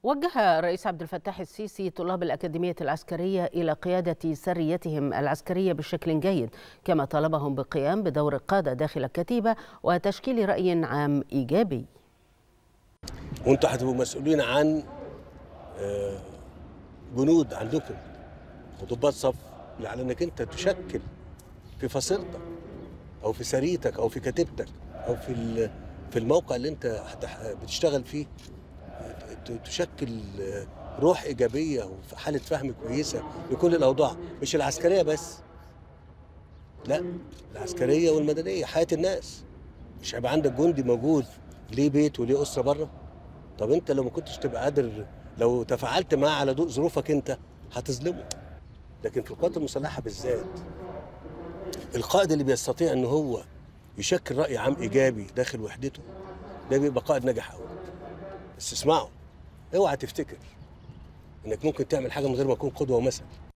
وجه الرئيس عبد الفتاح السيسي طلاب الأكاديمية العسكرية إلى قيادة سريتهم العسكرية بشكل جيد كما طلبهم بالقيام بدور القادة داخل الكتيبة وتشكيل رأي عام إيجابي وانتوا هتبقوا مسؤولين عن آه، جنود عندكم وضباط صف على انك انت تشكل في فصيلتك او في سريتك او في كتيبتك او في ال- في الموقع اللي انت هتح- بتشتغل فيه ت- تشكل آه، روح ايجابيه وفي حاله فهم كويسه لكل الاوضاع مش العسكريه بس لا العسكريه والمدنيه حياه الناس مش هيبقى عندك جندي موجود ليه بيت وليه اسره بره طب انت لو ما كنتش تبقى قادر لو تفاعلت معاه على ضوء ظروفك انت هتظلمه لكن في القوات المسلحه بالذات القائد اللي بيستطيع ان هو يشكل راي عام ايجابي داخل وحدته ده بيبقى قائد ناجح قوي بس اسمعوا اوعى تفتكر انك ممكن تعمل حاجه من غير ما تكون قدوه ومثل